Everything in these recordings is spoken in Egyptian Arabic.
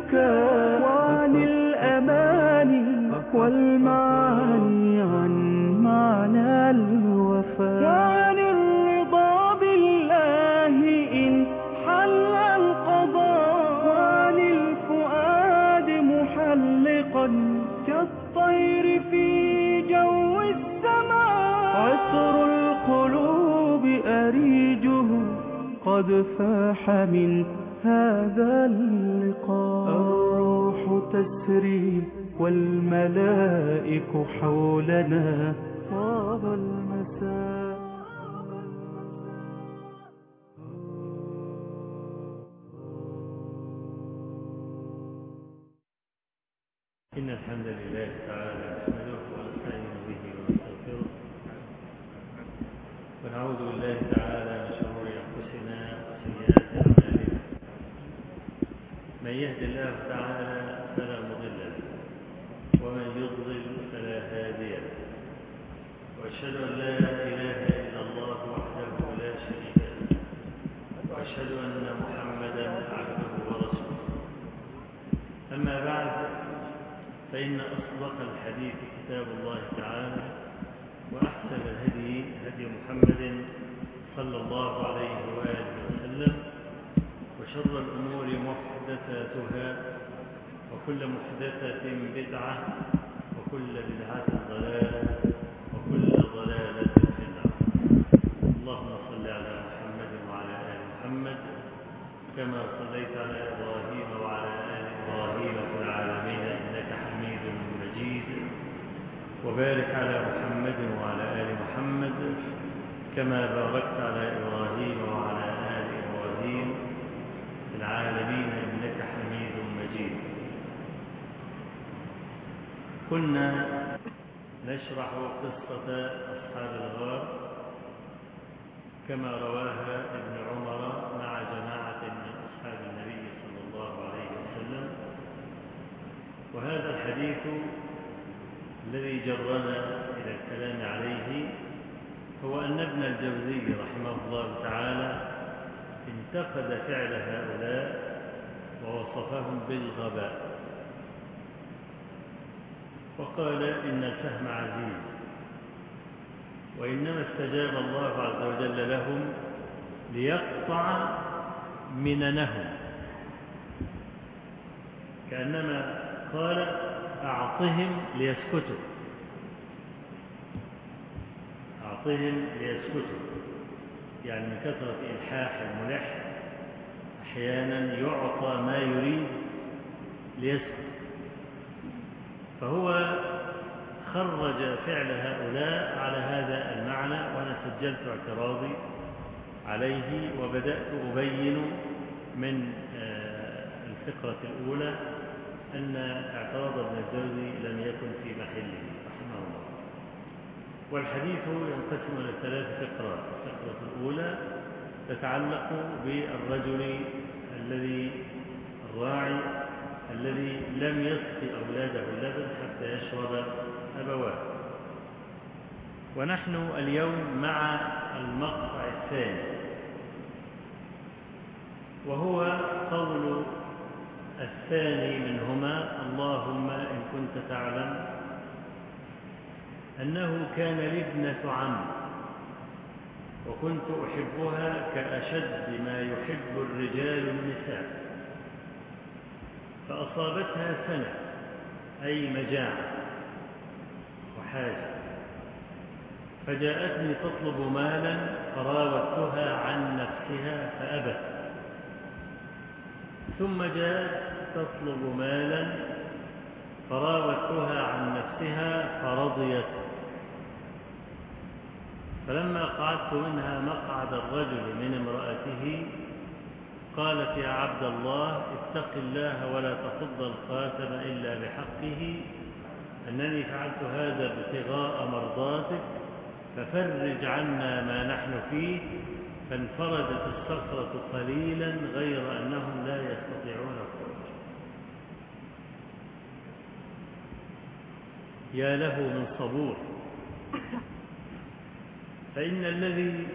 البكاء وعن الأماني والمعاني عن معنى الوفاء وعن الرضا بالله إن حل القضاء وعن الفؤاد محلقا كالطير في جو السماء عطر القلوب أريجه قد فاح من هذا اللقاء الروح تسري والملائك حولنا طاب المساء إن الحمد لله تعالى نحمده ونستعين به ونستغفره ونعوذ بالله تعالى من شرور أنفسنا وسيئات أعمالنا من يهد الله تعالى فلا مضل له ومن يضلل فلا هادي له وأشهد أن لا إله إلا الله وحده لا شريك له وأشهد أن محمدا عبده ورسوله أما بعد فإن أصدق الحديث كتاب الله تعالى وأحسن الهدي هدي محمد صلى الله عليه وآله وسلم وشر الأمور محدثاتها وكل محدثة بدعة وكل بدعة ضلالة وكل ضلالة في النار اللهم صل على محمد وعلى آل محمد كما صليت على إبراهيم وعلى آل إبراهيم في العالمين إنك حميد مجيد وبارك على محمد وعلى آل محمد كما باركت على إبراهيم وعلى آل إبراهيم في العالمين إنك حميد مجيد كنا نشرح قصة أصحاب الغار كما رواها ابن عمر مع جماعة من أصحاب النبي صلى الله عليه وسلم وهذا الحديث الذي جرنا إلى الكلام عليه هو أن ابن الجوزي رحمه الله تعالى انتقد فعل هؤلاء ووصفهم بالغباء وقال إن الفهم عزيز وإنما استجاب الله عز وجل لهم ليقطع مننهم كأنما قال أعطهم ليسكتوا أعطهم ليسكتوا يعني من كثرة إلحاح الملح أحيانا يعطى ما يريد ليسكت فهو خرج فعل هؤلاء على هذا المعنى وأنا سجلت اعتراضي عليه وبدأت أبين من الفقرة الأولى أن اعتراض ابن الجوزي لم يكن في محله رحمه الله والحديث ينقسم إلى ثلاث فقرات الفقرة الأولى تتعلق بالرجل الذي الراعي الذي لم يسقي أولاده اللبن حتى يشرب أبواه ونحن اليوم مع المقطع الثاني وهو قول الثاني منهما اللهم إن كنت تعلم أنه كان لي ابنة عم وكنت أحبها كأشد ما يحب الرجال النساء فأصابتها سنة أي مجاعة وحاجة فجاءتني تطلب مالا فراودتها عن نفسها فأبت ثم جاءت تطلب مالا فراودتها عن نفسها فرضيت فلما قعدت منها مقعد الرجل من امرأته قالت يا عبد الله اتق الله ولا تفض الخاتم إلا بحقه أنني فعلت هذا ابتغاء مرضاتك ففرج عنا ما نحن فيه فانفردت الصخرة قليلا غير أنهم لا يستطيعون الخروج يا له من صبور فإن الذي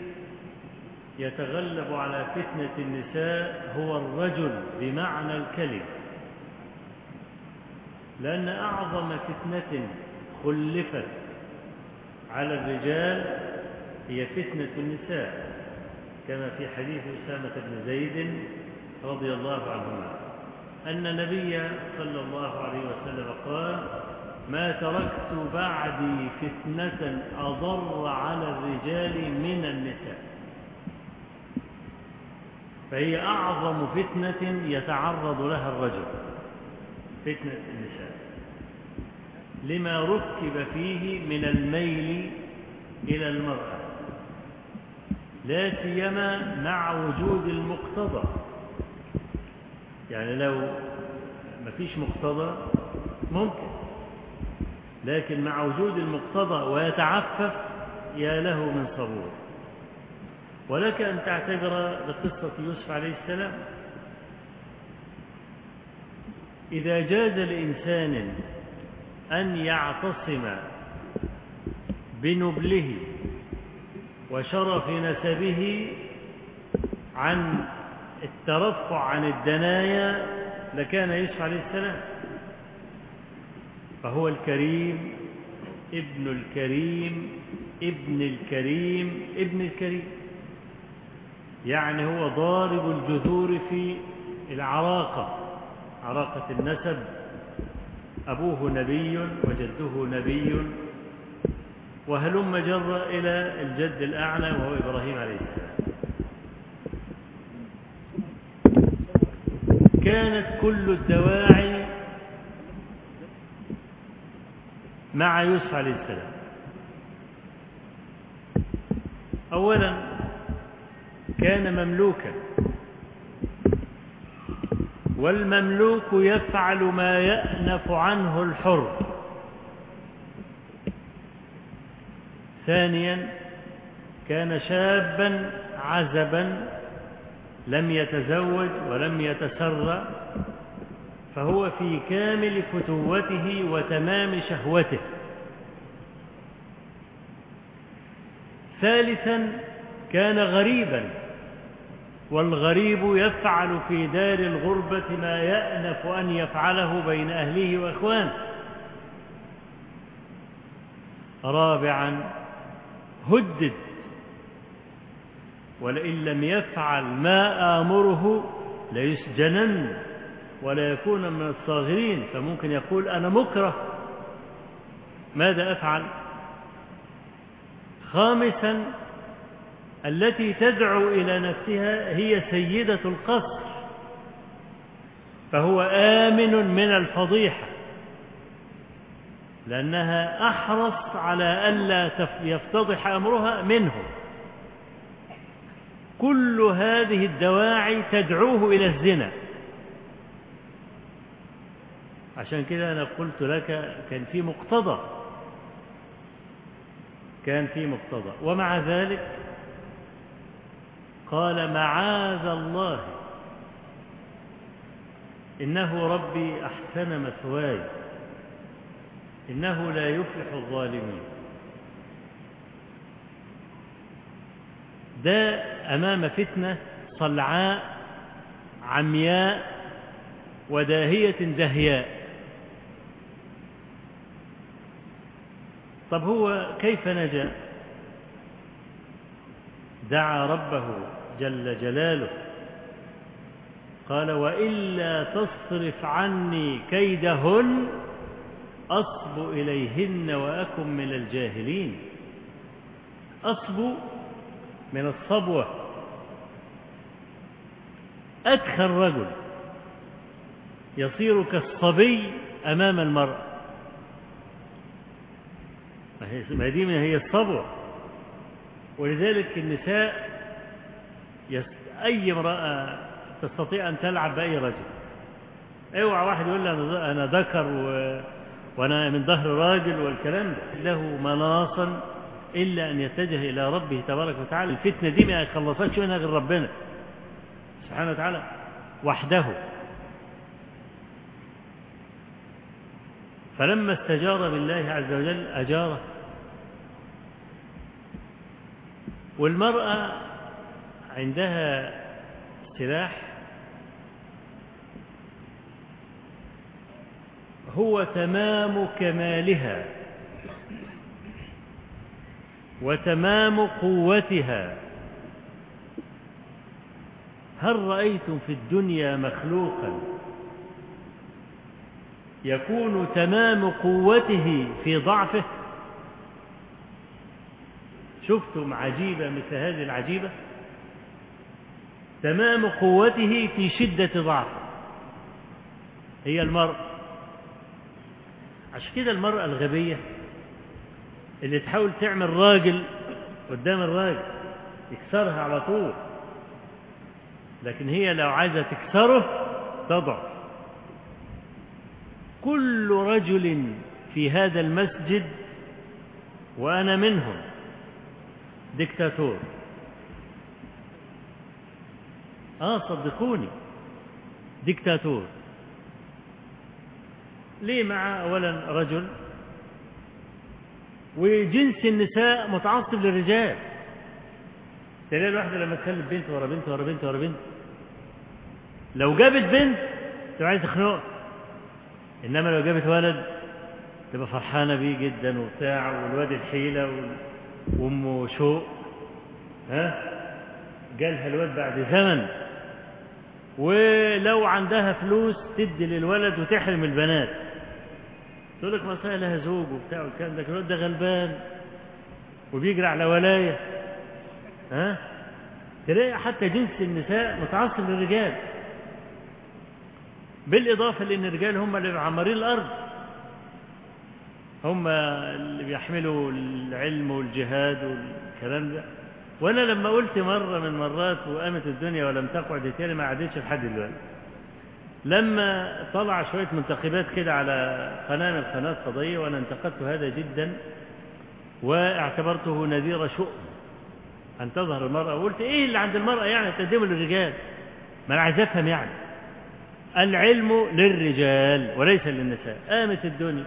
يتغلب على فتنة النساء هو الرجل بمعنى الكلمة لأن أعظم فتنة خلفت على الرجال هي فتنة النساء كما في حديث أسامة بن زيد رضي الله عنهما أن النبي صلى الله عليه وسلم قال ما تركت بعدي فتنة أضر على الرجال من النساء فهي أعظم فتنة يتعرض لها الرجل فتنة النساء لما ركب فيه من الميل إلى المرأة لا سيما مع وجود المقتضى يعني لو ما فيش مقتضى ممكن لكن مع وجود المقتضى ويتعفف يا له من صبور ولك أن تعتبر بقصة يوسف عليه السلام إذا جاز لإنسان أن يعتصم بنبله وشرف نسبه عن الترفع عن الدنايا لكان يوسف عليه السلام فهو الكريم ابن الكريم ابن الكريم ابن الكريم يعني هو ضارب الجذور في العراقة عراقة النسب أبوه نبي وجده نبي وهلم جر إلى الجد الأعلى وهو إبراهيم عليه السلام كانت كل الدواعي مع يوسف عليه السلام أولا كان مملوكا والمملوك يفعل ما يأنف عنه الحر ثانيا كان شابا عزبا لم يتزوج ولم يتسرى فهو في كامل فتوته وتمام شهوته ثالثا كان غريبا والغريب يفعل في دار الغربة ما يأنف أن يفعله بين أهله وإخوانه رابعا هدد ولئن لم يفعل ما آمره ليسجنن ولا يكون من الصاغرين فممكن يقول أنا مكره ماذا أفعل خامسا التي تدعو إلى نفسها هي سيدة القصر فهو آمن من الفضيحة لأنها أحرص على ألا يفتضح أمرها منه كل هذه الدواعي تدعوه إلى الزنا عشان كده أنا قلت لك كان في مقتضى كان في مقتضى ومع ذلك قال معاذ الله إنه ربي أحسن مثواي إنه لا يفلح الظالمين ده أمام فتنة صلعاء عمياء وداهية دهياء طب هو كيف نجا دعا ربه جل جلاله قال وإلا تصرف عني كيدهن أصب إليهن وأكن من الجاهلين أصب من الصبوة أدخل رجل يصير كالصبي أمام المرأة ما دي هي الصبوة ولذلك النساء يس... أي امرأة تستطيع أن تلعب بأي رجل اوعى واحد يقول لي أنا أنا ذكر و... وأنا من ظهر راجل والكلام ده له مناصا إلا أن يتجه إلى ربه تبارك وتعالى الفتنة دي ما يخلصكش منها غير ربنا سبحانه وتعالى وحده فلما استجار بالله عز وجل أجاره والمرأة عندها سلاح هو تمام كمالها وتمام قوتها هل رأيتم في الدنيا مخلوقا يكون تمام قوته في ضعفه شفتم عجيبة مثل هذه العجيبة تمام قوته في شدة ضعفه هي المرأة عشان كده المرأة الغبية اللي تحاول تعمل راجل قدام الراجل يكسرها على طول لكن هي لو عايزة تكسره تضعف كل رجل في هذا المسجد وأنا منهم دكتاتور آه صدقوني دكتاتور ليه مع أولا رجل وجنس النساء متعصب للرجال تلاقي الواحدة لما تخلف بنت ورا بنت ورا بنت ورا بنت لو جابت بنت تبقى عايز تخنقها انما لو جابت ولد تبقى فرحانه بيه جدا وبتاع والواد الحيله وال- وامه شوق ها جالها الواد بعد زمن ولو عندها فلوس تدي للولد وتحرم البنات تقول لك ما لها زوج وبتاع والكلام ده الواد ده غلبان وبيجري على ولايه ها تلاقي حتى جنس النساء متعصب للرجال بالإضافة لأن الرجال هم اللي معمرين الأرض هم اللي بيحملوا العلم والجهاد والكلام ده وأنا لما قلت مرة من مرات وقامت الدنيا ولم تقعد تاني ما قعدتش لحد دلوقتي لما طلع شوية منتخبات كده على قناة من القنوات الفضائية وأنا انتقدت هذا جدا واعتبرته نذير شؤم أن تظهر المرأة وقلت إيه اللي عند المرأة يعني تقدمه للرجال ما أنا عايز أفهم يعني العلم للرجال وليس للنساء قامت الدنيا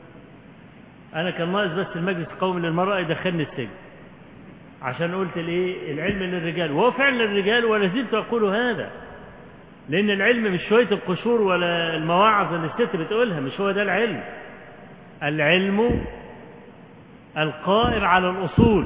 أنا كان ناقص بس المجلس القومي للمرأة يدخلني السجن عشان قلت الايه العلم للرجال وهو فعلا للرجال ولا زلت أقول هذا لأن العلم مش شوية القشور ولا المواعظ اللي الست بتقولها مش هو ده العلم العلم القائم على الأصول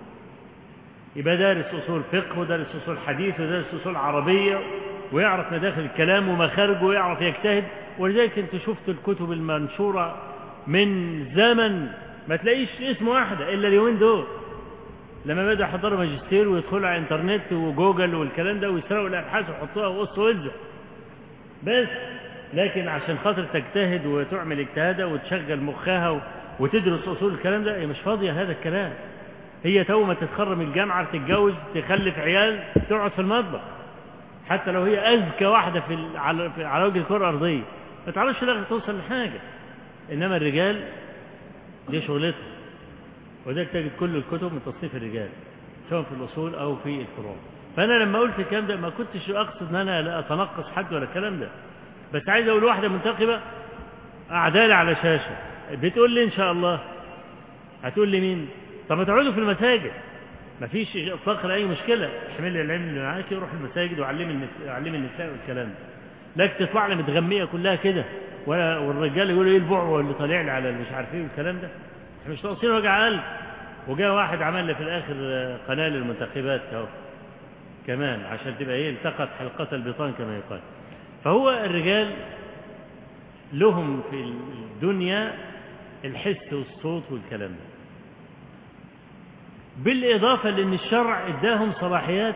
يبقى دارس أصول فقه ودارس أصول حديث ودارس أصول عربية ويعرف مداخل الكلام ومخارجه ويعرف يجتهد ولذلك انت شفت الكتب المنشورة من زمن ما تلاقيش اسم واحدة إلا اليومين دول لما بدأوا يحضروا ماجستير ويدخلوا على الانترنت وجوجل والكلام ده ويسرقوا الأبحاث ويحطوها وقص وزة بس لكن عشان خاطر تجتهد وتعمل اجتهادها وتشغل مخها وتدرس أصول الكلام ده هي مش فاضية هذا الكلام هي تو ما تتخرج من الجامعة تتجوز تخلف عيال تقعد في المطبخ حتى لو هي أذكى واحدة في ال- على في- على وجه الكرة الأرضية ما تعرفش لا توصل لحاجة إنما الرجال دي شغلتهم وذلك تجد كل الكتب من تصنيف الرجال سواء في الأصول أو في الفروع فأنا لما قلت الكلام ده ما كنتش أقصد إن أنا لا أتنقص حد ولا الكلام ده بس عايز أقول واحدة منتخبة قاعدة لي على شاشة بتقول لي إن شاء الله هتقول لي مين؟ طب ما تقعدوا في المساجد ما فيش اطلاق لاي مشكله احمل لي العلم اللي معاكي وروح المساجد وعلمي النساء علمي النساء والكلام ده لكن تطلع لي متغميه كلها كده ولا والرجال يقولوا ايه البعوة اللي طالع لي على مش عارف ايه والكلام ده احنا مش ناقصين وجع قلب وجاء واحد عمل لي في الاخر قناه للمنتخبات اهو كمان عشان تبقى ايه التقت حلقه البطان كما يقال فهو الرجال لهم في الدنيا الحس والصوت والكلام ده بالإضافة لأن الشرع إداهم صلاحيات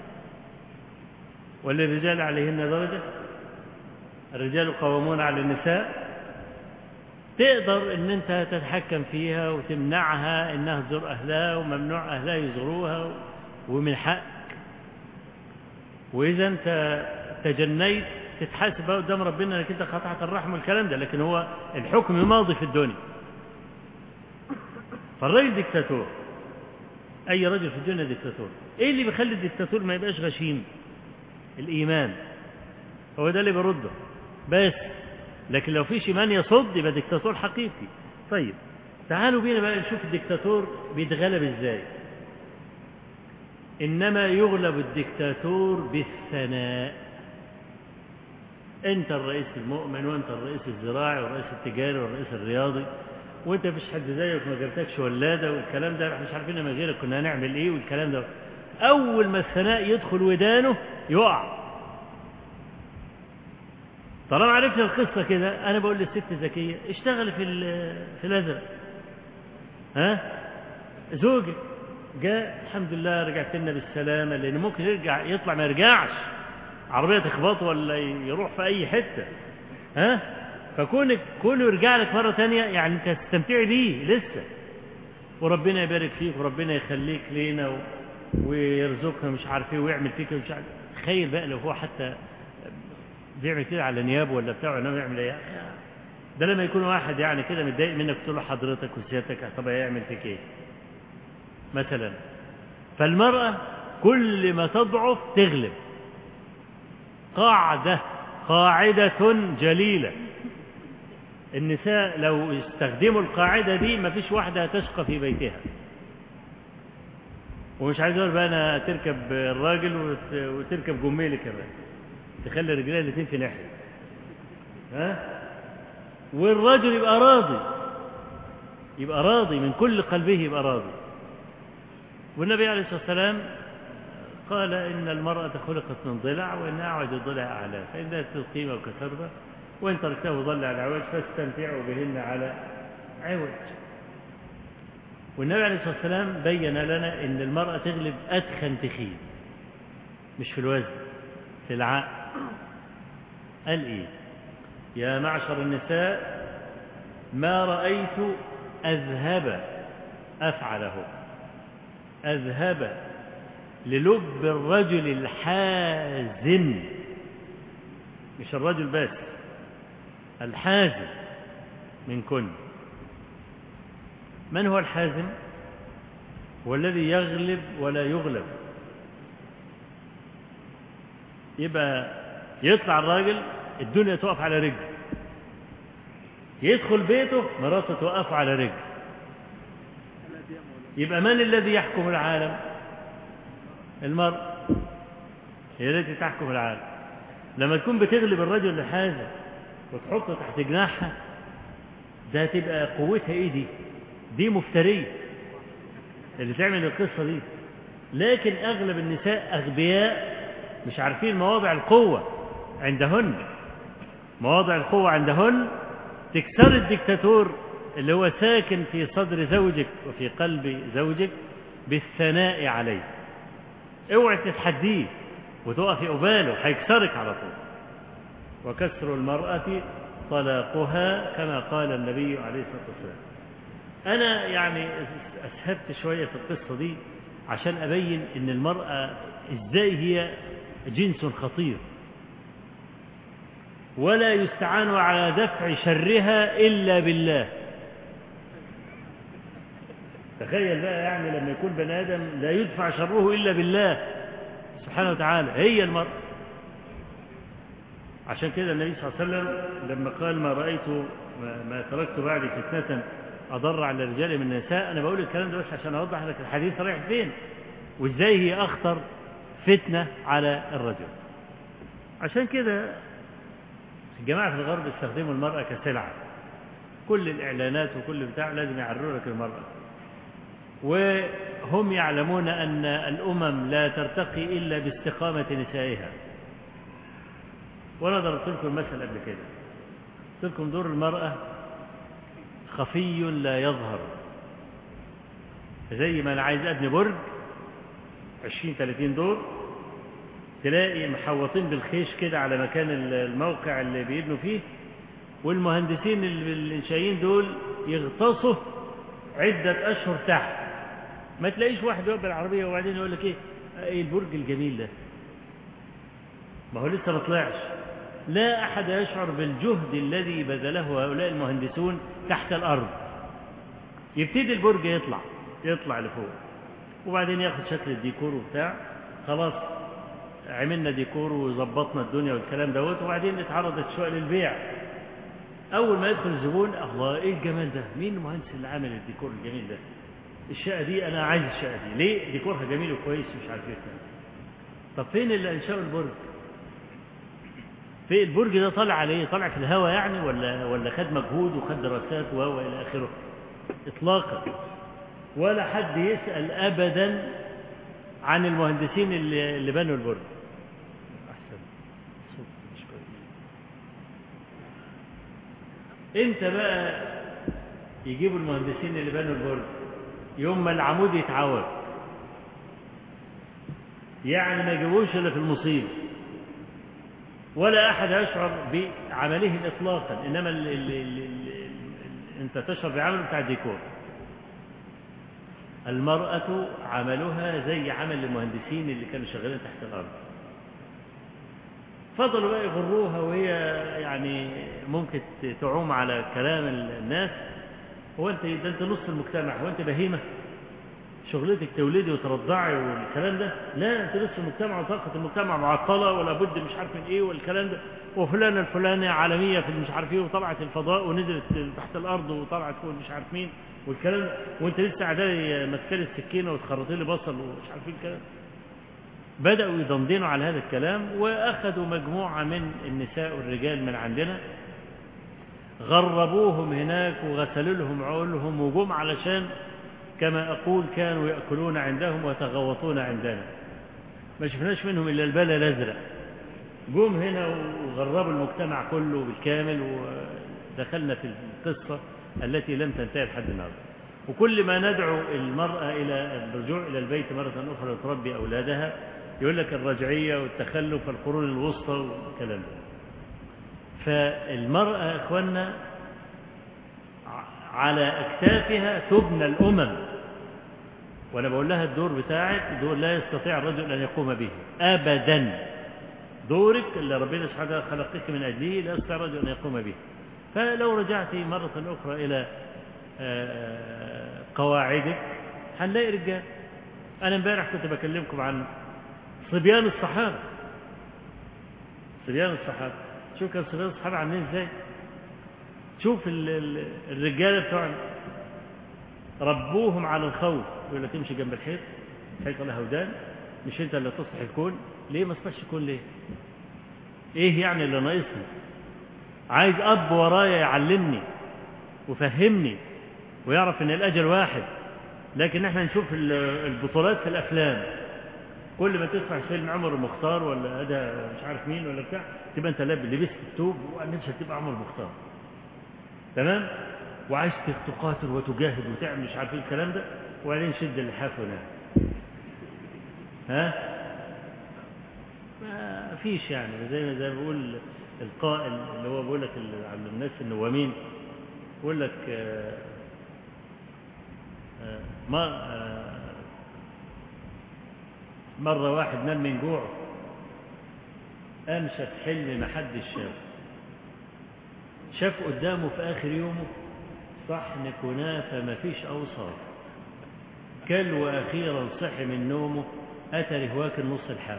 وللرجال عليهن درجة الرجال قوامون على النساء تقدر ان انت تتحكم فيها وتمنعها انها تزور اهلها وممنوع اهلها يزوروها ومن حقك واذا انت تجنيت تتحاسب بقى قدام ربنا انك انت قطعت الرحم والكلام ده لكن هو الحكم ماضي في الدنيا فالراجل ديكتاتور اي رجل في الدنيا ديكتاتور ايه اللي بيخلي الديكتاتور ما يبقاش غشيم الايمان هو ده اللي بيرده بس لكن لو فيش ايمان يصد يبقى ديكتاتور حقيقي طيب تعالوا بينا بقى نشوف الديكتاتور بيتغلب ازاي انما يغلب الديكتاتور بالثناء انت الرئيس المؤمن وانت الرئيس الزراعي والرئيس التجاري والرئيس الرياضي وانت مفيش حد زيك ما جبتكش ولاده والكلام ده احنا مش عارفين من غيرك كنا هنعمل ايه والكلام ده اول ما الثناء يدخل ودانه يقع طالما عرفنا القصه كده انا بقول للست زكيه اشتغل في في الازرق ها زوجك جاء الحمد لله رجعت لنا بالسلامه لان ممكن يرجع يطلع ما يرجعش عربيه تخبطه ولا يروح في اي حته ها فكونك كونه يرجع لك مره تانية يعني انت تستمتعي بيه لسه وربنا يبارك فيك وربنا يخليك لينا و... ويرزقنا مش عارف ايه ويعمل فيك مش عارف تخيل بقى لو هو حتى بيعمل كده على نيابه ولا بتاعه انه يعمل ايه ده لما يكون واحد يعني كده متضايق منك تقول له حضرتك وسيادتك طب هيعمل فيك ايه مثلا فالمرأة كل ما تضعف تغلب قاعدة قاعدة جليلة النساء لو استخدموا القاعدة دي ما فيش واحدة هتشقى في بيتها ومش عايز اقول بقى انا تركب الراجل وتركب جميلي كمان تخلي رجليها الاثنين في ناحيه ها والرجل يبقى راضي يبقى راضي من كل قلبه يبقى راضي والنبي عليه الصلاه والسلام قال ان المراه خلقت من ضلع وان اعوج الضلع اعلى فان ذات القيمه وكسرها وان تركته ضل على عوج فاستمتعوا بهن على عوج والنبي عليه الصلاه والسلام بين لنا ان المراه تغلب ادخن تخين مش في الوزن في العقل قال ايه يا معشر النساء ما رأيت أذهب أفعله أذهب للب الرجل الحازم مش الرجل بس الحازم من كن من هو الحازم هو الذي يغلب ولا يغلب يبقى يطلع الراجل الدنيا تقف على رجل يدخل بيته مراته توقف على رجل يبقى من الذي يحكم العالم المرأة هي التي تحكم العالم لما تكون بتغلب الرجل لحاجة وتحطه تحت جناحها ده تبقى قوتها ايه دي دي مفترية اللي تعمل القصة دي لكن اغلب النساء اغبياء مش عارفين مواضع القوة عندهن مواضع القوة عندهن تكسر الدكتاتور اللي هو ساكن في صدر زوجك وفي قلب زوجك بالثناء عليه اوعي تتحديه وتقفي قباله هيكسرك على طول وكسر المرأة طلاقها كما قال النبي عليه الصلاة والسلام أنا يعني أسهبت شوية في القصة دي عشان أبين إن المرأة إزاي هي جنس خطير ولا يستعان على دفع شرها إلا بالله تخيل بقى يعني لما يكون بني آدم لا يدفع شره إلا بالله سبحانه وتعالى هي المرأة عشان كده النبي صلى الله عليه وسلم لما قال ما رأيت ما, ما تركت بعد فتنة أضر على الرجال من النساء أنا بقول الكلام ده بس عشان أوضح لك الحديث رايح فين وإزاي هي أخطر فتنة على الرجل عشان كده الجماعة في الغرب استخدموا المرأة كسلعة كل الإعلانات وكل بتاع لازم يعروا لك المرأة وهم يعلمون أن الأمم لا ترتقي إلا باستقامة نسائها وأنا ضربت لكم المثل قبل كده قلت لكم دور المرأة خفي لا يظهر زي ما أنا عايز أبني برج 20 30 دور تلاقي محوطين بالخيش كده على مكان الموقع اللي بيبنوا فيه والمهندسين الانشائيين دول يغطسوا عدة أشهر تحت ما تلاقيش واحد يقف بالعربية وبعدين يقول لك إيه إيه البرج الجميل ده ما هو لسه ما طلعش لا أحد يشعر بالجهد الذي بذله هؤلاء المهندسون تحت الأرض يبتدي البرج يطلع يطلع لفوق وبعدين ياخد شكل الديكور وبتاع خلاص عملنا ديكور وظبطنا الدنيا والكلام دوت وبعدين اتعرضت شوية للبيع أول ما يدخل الزبون الله إيه الجمال ده مين المهندس اللي عامل الديكور الجميل ده الشقة دي أنا عايز الشقة دي ليه ديكورها جميل وكويس مش عارف إيه طب فين اللي أنشأوا البرج في البرج ده طالع عليه طالع في الهواء يعني ولا ولا خد مجهود وخد دراسات و الى اخره اطلاقا ولا حد يسال ابدا عن المهندسين اللي, اللي بنوا البرج احسن صوت مش كويس امتى بقى يجيبوا المهندسين اللي بنوا البرج يوم ما العمود يتعوج يعني ما يجيبوش الا في المصيبه ولا احد يشعر بعملهم اطلاقا انما ال ال ال ال انت تشعر بعمل بتاع الديكور المرأة عملها زي عمل المهندسين اللي كانوا شغالين تحت الأرض فضلوا بقى يغروها وهي يعني ممكن تعوم على كلام الناس هو انت ده انت نص المجتمع هو انت بهيمه شغلتك تولدي وترضعي والكلام ده لا انت نص المجتمع وطاقه المجتمع معطله ولا بد مش عارف من ايه والكلام ده وفلانه الفلانيه عالميه في مش عارف ايه وطلعت الفضاء ونزلت تحت الارض وطلعت فوق مش عارف مين والكلام ده وانت لسه عدالي ماسكه لي السكينه وتخرطي لي بصل ومش عارف ايه الكلام بدأوا يدندنوا على هذا الكلام وأخذوا مجموعة من النساء والرجال من عندنا غربوهم هناك وغسلوا لهم عقولهم وجم علشان كما أقول كانوا يأكلون عندهم ويتغوطون عندنا ما شفناش منهم إلا البلل الأزرق جم هنا وغربوا المجتمع كله بالكامل ودخلنا في القصة التي لم تنتهي لحد النهارده وكل ما ندعو المرأة إلى الرجوع إلى البيت مرة أخرى لتربي أولادها يقول لك الرجعية والتخلف والقرون الوسطى والكلام ده فالمرأة إخواننا على أكتافها تبنى الأمم وأنا بقول لها الدور بتاعك دور لا يستطيع الرجل أن يقوم به أبدا دورك اللي ربنا سبحانه وتعالى خلقك من أجله لا يستطيع الرجل أن يقوم به فلو رجعت مرة أخرى إلى قواعدك هنلاقي رجال أنا امبارح كنت بكلمكم عن صبيان الصحابة صبيان الصحابة شوف كان صبيان الصحابة عاملين ازاي شوف الرجالة بتوعنا ربوهم على الخوف يقول لك تمشي جنب الحيط الحيط له ودان مش انت اللي تصلح الكون ليه ما تصلحش الكون ليه ايه يعني اللي ناقصني عايز اب ورايا يعلمني وفهمني ويعرف ان الاجل واحد لكن احنا نشوف البطولات في الافلام كل ما تسمع فيلم عمر المختار ولا هذا مش عارف مين ولا بتاع تبقى انت لبست التوب ونفسك تبقى عمر المختار تمام وعايز تقاتل وتجاهد وتعمل مش عارف ايه الكلام ده وبعدين شد اللحاف ونام ها ما فيش يعني زي ما زي ما بيقول القائل اللي هو بيقول لك على الناس النوامين بيقول لك آآ آآ ما آآ مرة واحد نام من جوع قام شاف حلم ما حدش شافه شاف قدامه في آخر يومه صحن كنافة ما فيش أوصاف كل وأخيرا صحي من نومه أتى واكل نص الحاف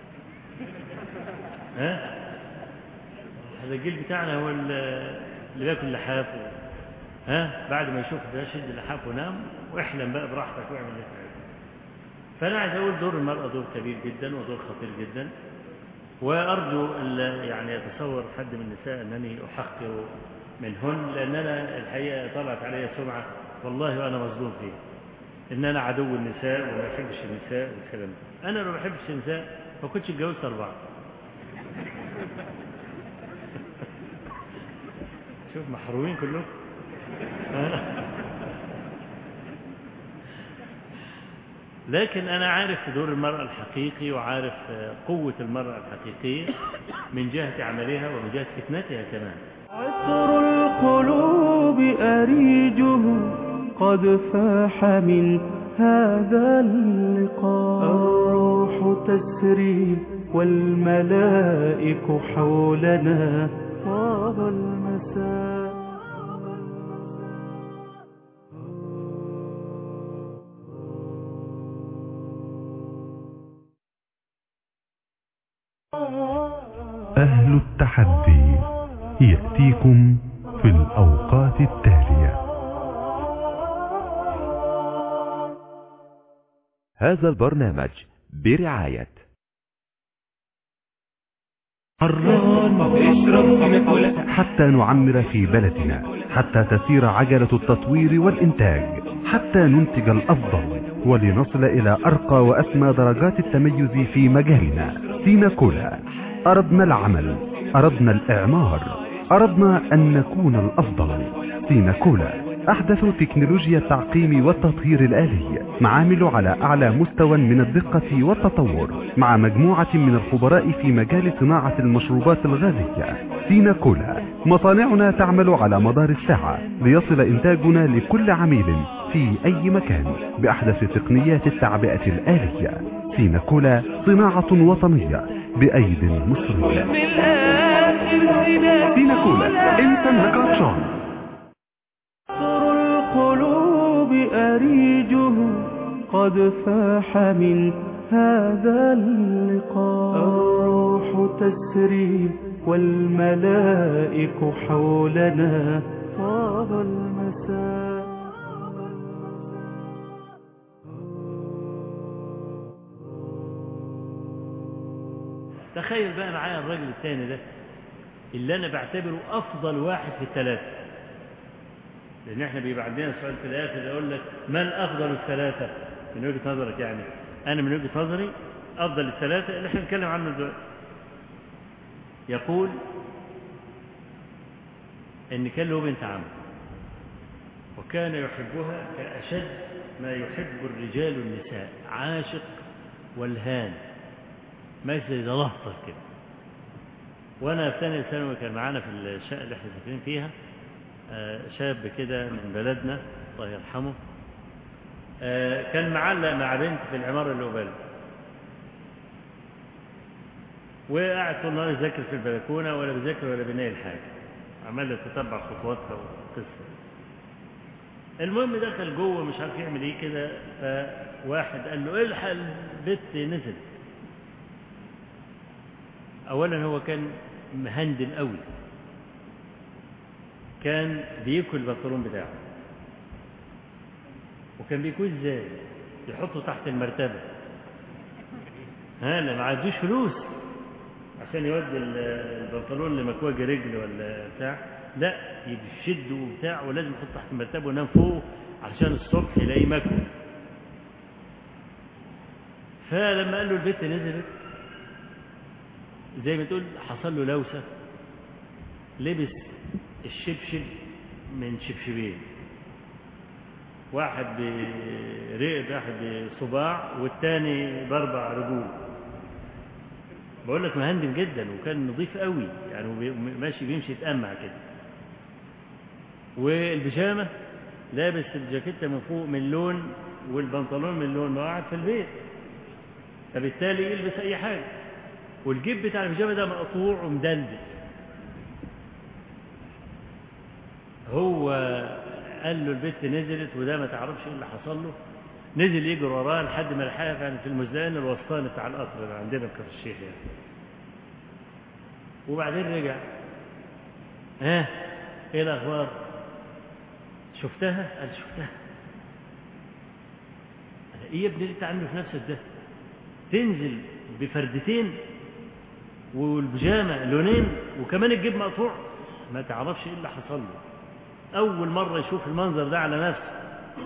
ها هذا الجيل بتاعنا هو اللي بياكل لحاف ها بعد ما يشوف ده شد اللحاف ونام واحلم بقى براحتك واعمل اللي تعمله فأنا عايز أقول دور المرأة دور كبير جدا ودور خطير جدا وأرجو يعني يتصور حد من النساء أنني أحقر منهن لأن أنا الحقيقة طلعت علي سمعة والله وأنا مظلوم فيه إن أنا عدو النساء وما بحبش النساء والكلام ده أنا ما بحبش النساء ما كنتش اتجوزت أربعة شوف محرومين كلهم لكن أنا عارف دور المرأة الحقيقي وعارف قوة المرأة الحقيقية من جهة عملها ومن جهة فتنتها كمان عطر القلوب أريجه قد فاح من هذا اللقاء الروح تسري والملائك حولنا طاب المساء أهل التحدي يأتيكم في الأوقات التالية هذا البرنامج برعاية الراحة اشرب سيناكولا حتى نعمر في بلدنا حتى تسير عجلة التطوير والإنتاج حتى ننتج الأفضل ولنصل إلى أرقى وأسمى درجات التميز في مجالنا سيناكولا أردنا العمل أردنا الإعمار أردنا أن نكون الأفضل سيناكولا أحدث تكنولوجيا التعقيم والتطهير الآلي معامل على أعلى مستوى من الدقة والتطور مع مجموعة من الخبراء في مجال صناعة المشروبات الغازية سيناكولا مصانعنا تعمل على مدار الساعة ليصل إنتاجنا لكل عميل في أي مكان بأحدث تقنيات التعبئة الآلية سيناكولا صناعة وطنية بأيد مصرية من الآخر سيناكولا انت النكاتشون عطر القلوب أريجه قد فاح من هذا اللقاء الروح تسري والملائك حولنا طاب المساء تخيل بقى معايا الراجل الثاني ده اللي انا بعتبره افضل واحد في الثلاثه لان احنا بيبقى عندنا سؤال في الاخر يقول لك من افضل الثلاثه من وجهه نظرك يعني انا من وجهه نظري افضل الثلاثه اللي احنا بنتكلم عنه دلوقتي يقول ان كان له بنت عم وكان يحبها كاشد ما يحب الرجال النساء عاشق والهان ماشي زي زلطة كده وانا في ثانيه ثانوي كان معانا في الشقه اللي احنا ساكنين فيها آه، شاب كده من بلدنا الله يرحمه آه، كان معلق مع بنت في العماره اللي قباله وقاعد طول النهار يذاكر في البلكونه ولا بيذاكر ولا بينقل حاجه عمال يتتبع خطواتها والقصه المهم دخل جوه مش عارف يعمل ايه كده فواحد قال له الحق البت نزل اولا هو كان مهندل قوي كان بياكل البنطلون بتاعه وكان بياكل ازاي يحطه تحت المرتبه ها لا ما عندوش فلوس عشان يودي ال- البنطلون لمكواج رجل ولا بتاع لا يشده وبتاع ولازم يحطه تحت المرتبه وينام فوق عشان الصبح يلاقيه مكوي فلما قال له البت نزلت زي ما تقول حصل له لوسة لبس الشبشب من شبشبين واحد برقب واحد بصباع والتاني باربع رجول بقول لك مهندم جدا وكان نظيف قوي يعني وبي- ماشي بيمشي يتأمع كده والبيجامه لابس الجاكيته من فوق من لون والبنطلون من لون ما هو قاعد في البيت فبالتالي يلبس اي حاجه والجيب بتاع البيجامه ده مقطوع ومدلدل هو قال له البت نزلت وده ما تعرفش ايه اللي حصل له نزل يجري وراه لحد ما لحقها كان في المزدان الوسطاني بتاع القطر اللي عندنا في كفر الشيخ يعني وبعدين رجع ها ايه الاخبار شفتها قال شفتها قال ايه يا ابني اللي انت عامله في نفسك ده تنزل بفردتين والبيجامه لونين وكمان الجيب مقطوع ما تعرفش ايه اللي حصل له اول مره يشوف المنظر ده على نفسه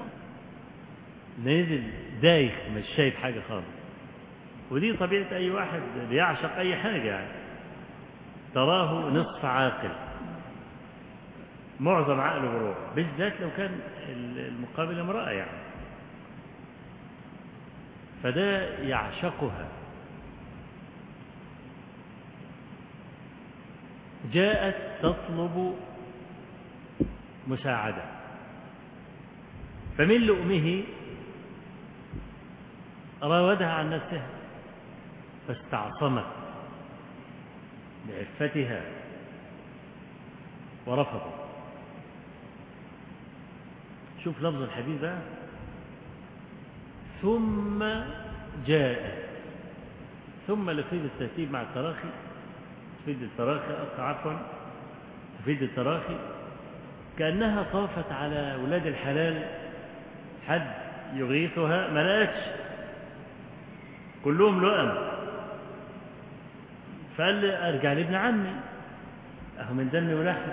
نزل دايخ مش شايف حاجه خالص ودي طبيعه اي واحد بيعشق اي حاجه يعني تراه نصف عاقل معظم عقله بروح بالذات لو كان المقابل امرأة يعني فده يعشقها جاءت تطلب مساعدة فمن لؤمه راودها عن نفسها فاستعصمت بعفتها ورفضت شوف لفظ الحديث بقى ثم جاء ثم لفظ الترتيب مع التراخي تفيد التراخي عفوا تفيد التراخي كأنها طافت على ولاد الحلال حد يغيثها ما لقتش كلهم لؤم فقال لي ارجع لابن عمي اهو من دمي ولحمي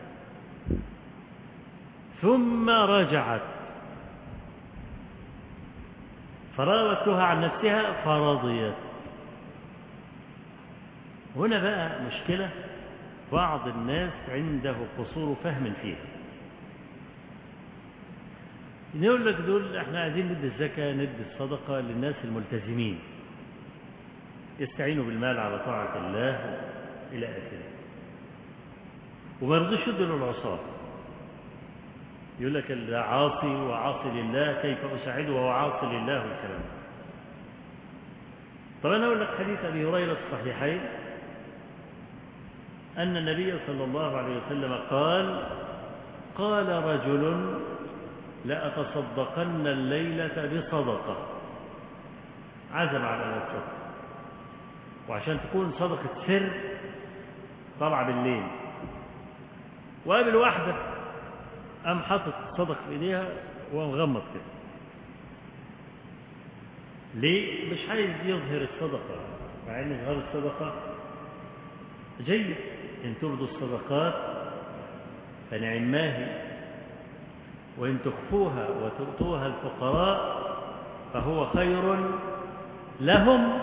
ثم رجعت فراودتها عن نفسها فرضيت هنا بقى مشكلة بعض الناس عنده قصور فهم فيها يقول لك دول احنا عايزين ندي الزكاة ندي الصدقة للناس الملتزمين يستعينوا بالمال على طاعة الله إلى آخره وما يرضوش يدوا للعصاة يقول لك العاصي وعاصي لله كيف أساعده وهو عاصي لله والكلام طب أنا أقول لك حديث أبي هريرة الصحيحين أن النبي صلى الله عليه وسلم قال قال رجل لأتصدقن الليلة بصدقة عزم على الصدقة وعشان تكون صدقة سر طلع بالليل وقابل واحدة قام حاطط صدق في ايديها ومغمض كده ليه مش عايز يظهر الصدقة مع ان اظهار الصدقة جيد ان تبدوا الصدقات فنعم ما هي وان تخفوها وتؤتوها الفقراء فهو خير لهم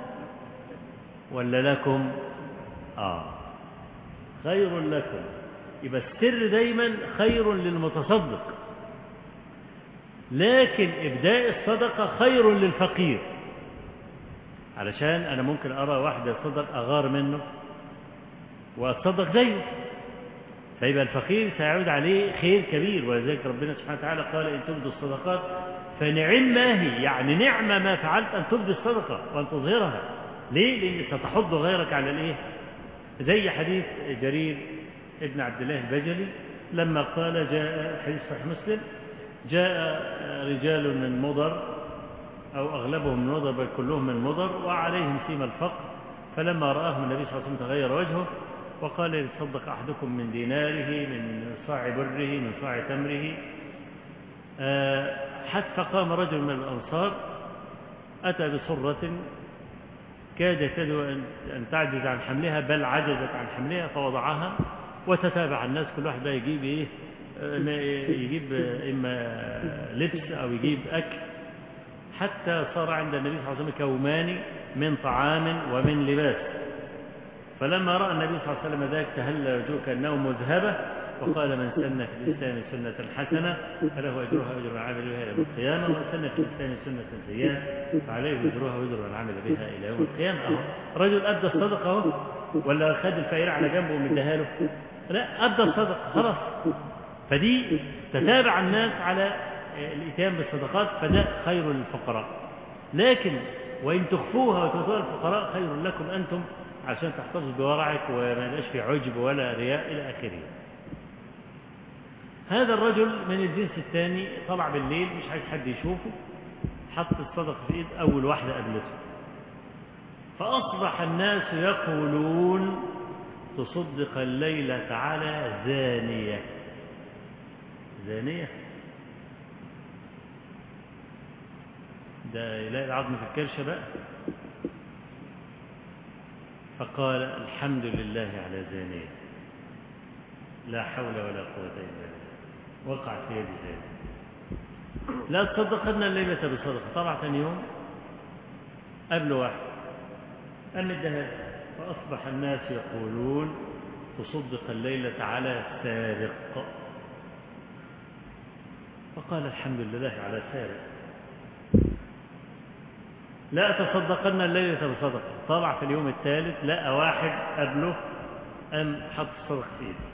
ولا لكم اه خير لكم يبقى السر دايما خير للمتصدق لكن إبداء الصدقة خير للفقير علشان أنا ممكن أرى واحد يتصدق أغار منه وأتصدق زيه فيبقى الفقير سيعود عليه خير كبير ولذلك ربنا سبحانه وتعالى قال إن تبدوا الصدقات فنعم ما هي يعني نعم ما فعلت أن تبدي الصدقة وأن تظهرها ليه؟ لأن ستحض غيرك على الإيه؟ زي حديث جرير ابن عبد الله البجلي لما قال جاء حديث صحيح مسلم جاء رجال من مضر أو أغلبهم من مضر بل كلهم من مضر وعليهم سيم الفقر فلما رآهم النبي صلى الله عليه وسلم تغير وجهه وقال يتصدق أحدكم من ديناره من صاع بره من صاع تمره حتى قام رجل من الأنصار أتى بصرة كادت يده أن تعجز عن حملها بل عجزت عن حملها فوضعها وتتابع الناس كل واحد بقى يجيب ايه يجيب اما لبس او يجيب اكل حتى صار عند النبي صلى الله عليه وسلم كومان من طعام ومن لباس فلما راى النبي صلى الله عليه وسلم ذلك تهلى وجهه كانه مذهبه وقال من سن في الاسلام سنه حسنه فله اجرها واجر من عمل بها الى يوم القيامه ومن سن في الاسلام سنه سيئه فعليه اجرها واجر من عمل بها الى يوم القيامه اهو رجل ادى الصدقه اهو ولا خد الفقير على جنبه ومديها له لا أدى الصدقة خلاص فدي تتابع الناس على الإتيان بالصدقات فده خير للفقراء لكن وإن تخفوها وتؤتوها الفقراء خير لكم أنتم عشان تحتفظوا بورعك وما يبقاش في عجب ولا رياء إلى آخره هذا الرجل من الجنس الثاني طلع بالليل مش عايز حد يشوفه حط الصدقة في إيد أول واحدة قابلته فأصبح الناس يقولون تصدق الليلة على زانية زانية ده يلاقي العظم في الكرشة بقى فقال الحمد لله على زانية لا حول ولا قوة إلا بالله وقع في يد زانية لا تصدقن الليلة بصدقة طلع ثاني يوم قبل واحد قام اداها فأصبح الناس يقولون تصدق الليلة على سارق فقال الحمد لله على سارق لا تصدقن الليلة بصدقة طلع في اليوم الثالث لقى واحد قبله أم حط الصدق في ايده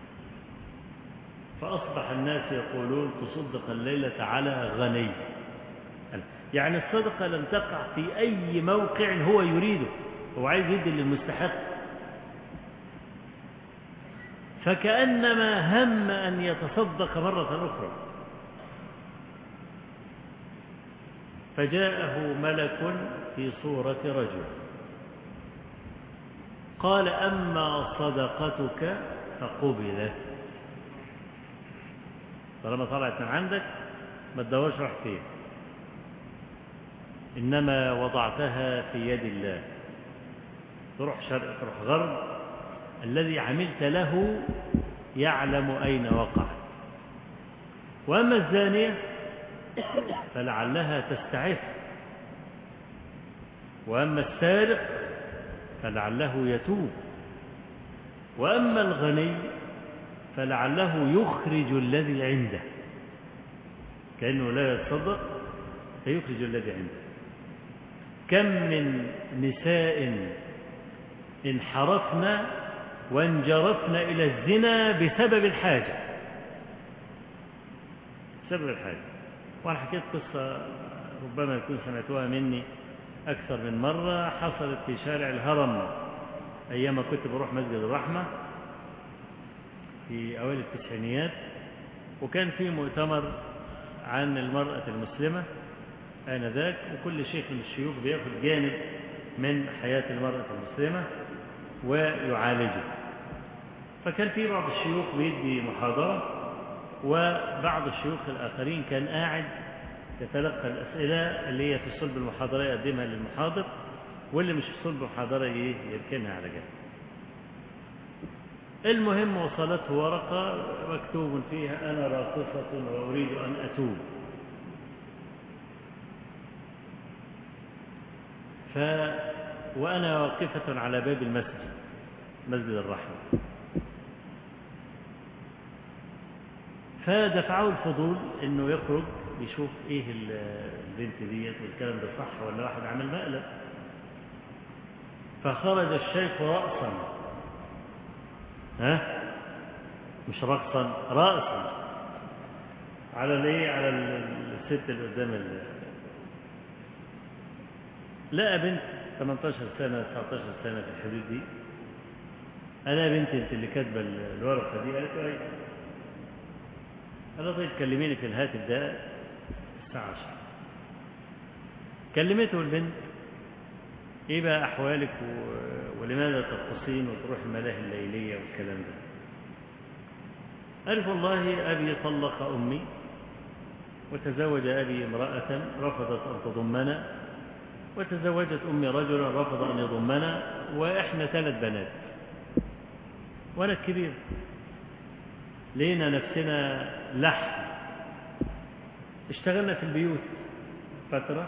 فأصبح الناس يقولون تصدق الليلة على غني يعني الصدقة لم تقع في أي موقع هو يريده هو عايز يدي للمستحق فكأنما هم أن يتصدق مرة أخرى فجاءه ملك في صورة رجل قال أما صدقتك فقبلت طالما طلعت من عندك ما تدورش راح فين إنما وضعتها في يد الله تروح شرق تروح غرب الذي عملت له يعلم أين وقع وأما الزانية فلعلها تستعف وأما السارق فلعله يتوب وأما الغني فلعله يخرج الذي عنده كأنه لا يتصدق فيخرج الذي عنده كم من نساء انحرفن وانجرفن إلى الزنا بسبب الحاجة بسبب الحاجة وأنا حكيت قصة ربما يكون سمعتوها مني أكثر من مرة حصلت في شارع الهرم أيام ما كنت بروح مسجد الرحمة في أوائل التسعينيات وكان في مؤتمر عن المرأة المسلمة آنذاك وكل شيخ من الشيوخ بياخذ جانب من حياة المرأة المسلمة ويعالجه فكان في بعض الشيوخ بيدي محاضرة وبعض الشيوخ الآخرين كان قاعد يتلقى الأسئلة اللي هي في صلب المحاضرة يقدمها للمحاضر واللي مش في صلب المحاضرة يركنها على جنب المهم وصلته ورقة مكتوب فيها أنا راقصة وأريد أن أتوب ف وأنا واقفة على باب المسجد مسجد الرحمة فدفعه الفضول انه يخرج يشوف ايه البنت ديت والكلام ده صح ولا واحد عمل مقلب فخرج الشيخ رأسا ها مش رقصا رأسا على الايه على الست اللي قدام ال... لقى بنت 18 سنة 19 سنة في الحدود دي أنا بنت أنت اللي كاتبة الورقة دي قالت له أيوه قال له طيب كلميني في الهاتف ده الساعة 10 كلمته البنت ايه بقى احوالك و... ولماذا ترقصين وتروح الملاهي الليلية والكلام ده قالت والله أبي طلق أمي وتزوج أبي امرأة رفضت أن تضمنا وتزوجت أمي رجلا رفض أن يضمنا وإحنا ثلاث بنات وأنا الكبير لقينا نفسنا لحم اشتغلنا في البيوت فترة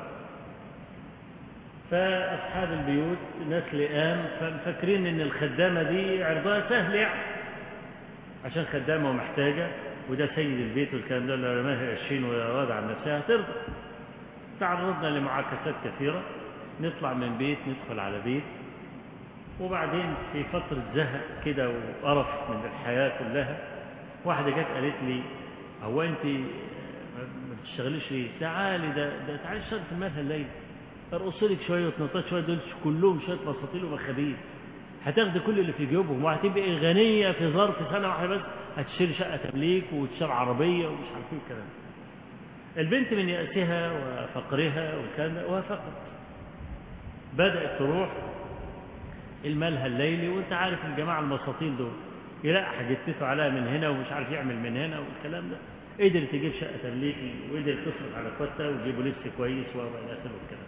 فأصحاب البيوت ناس لئام فاكرين إن الخدامة دي عرضها سهل يعني عشان خدامة ومحتاجة وده سيد البيت والكلام ده لو رماها قرشين وراضى عن نفسها هترضى تعرضنا لمعاكسات كثيرة نطلع من بيت ندخل على بيت وبعدين في فترة زهق كده وقرف من الحياة كلها واحدة جت قالت لي هو أنت ما بتشتغليش ليه؟ تعالي ده ده تعالي اشتغل في الملهى الليل ارقص لك شوية وتنطط شوية دول كلهم شوية مساطيل ومخابيل هتاخدي كل اللي في جيوبهم وهتبقي غنية في ظرف سنة واحدة بس هتشتري شقة تمليك وتشتري عربية ومش عارف ايه الكلام البنت من يأسها وفقرها والكلام ده وافقت بدأت تروح الملهى الليلي وانت عارف الجماعة المساطيل دول يلاقي حاجتته عليها من هنا ومش عارف يعمل من هنا والكلام ده قدر تجيب شقة تمليكي وقدر تصرف على اخواتها وتجيبوا لبس كويس والى اخره والكلام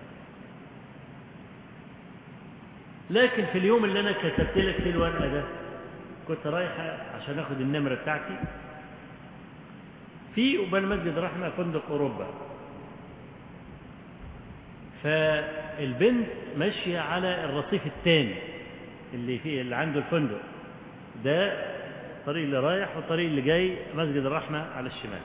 لكن في اليوم اللي انا كتبت لك فيه الورقه ده كنت رايحه عشان اخد النمره بتاعتي في قبال مسجد رحمه فندق اوروبا فالبنت ماشيه على الرصيف الثاني اللي فيه اللي عنده الفندق ده الطريق اللي رايح والطريق اللي جاي مسجد الرحمه على الشمال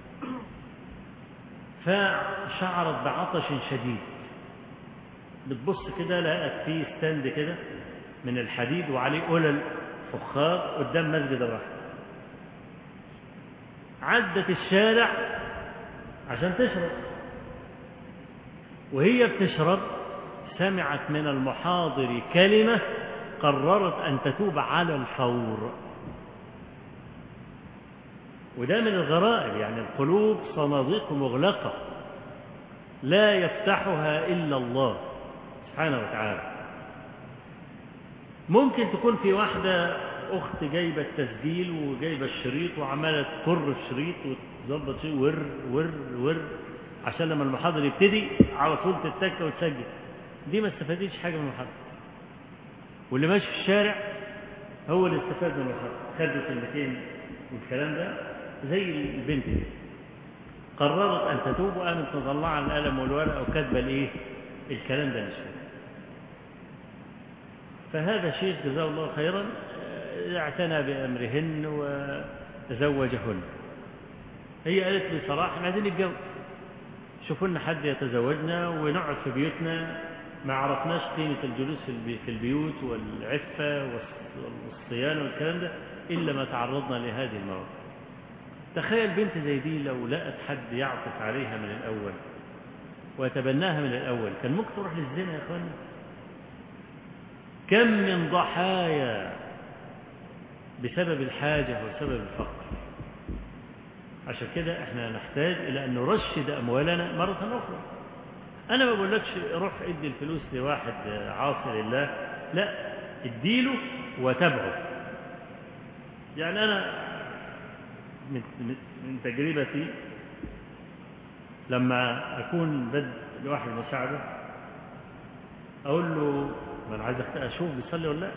فشعرت بعطش شديد بتبص كده لقت فيه ستاند كده من الحديد وعليه قلل فخار قدام مسجد الرحمة عدت الشارع عشان تشرب وهي بتشرب سمعت من المحاضر كلمة قررت أن تتوب على الفور وده من الغرائب يعني القلوب صناديق مغلقة لا يفتحها إلا الله سبحانه وتعالى ممكن تكون في واحدة أخت جايبة التسجيل وجايبة الشريط وعمالة تكر الشريط وتظبط شيء ور ور ور عشان لما المحاضر يبتدي على طول تتك وتسجل دي ما استفادتش حاجة من المحاضرة واللي ماشي في الشارع هو اللي استفاد من الخط خدوا كلمتين والكلام ده زي البنت دي قررت ان تتوب وقامت مطلعه القلم والورقه وكاتبه الايه الكلام ده مش فاهم فهذا شيخ جزاه الله خيرا آه، اعتنى بامرهن وتزوجهن هي قالت لي صراحه احنا عايزين نتجوز شوفوا لنا حد يتزوجنا ونقعد في بيوتنا ما عرفناش قيمة الجلوس في البي- في البيوت والعفة والص- والصيانة والكلام ده إلا ما تعرضنا لهذه المواقف تخيل بنت زي دي لو لقت حد يعطف عليها من الأول ويتبناها من الأول كان ممكن تروح للزنا يا أخوانا كم من ضحايا بسبب الحاجة وسبب الفقر عشان كده احنا نحتاج إلى أن نرشد أموالنا مرة أخرى أنا ما بقولكش روح ادي الفلوس لواحد عاصي لله لا اديله وتابعه يعني أنا من, من من تجربتي لما أكون بد لواحد مساعدة أقول له ما أنا عايز أشوف بيصلي ولا لا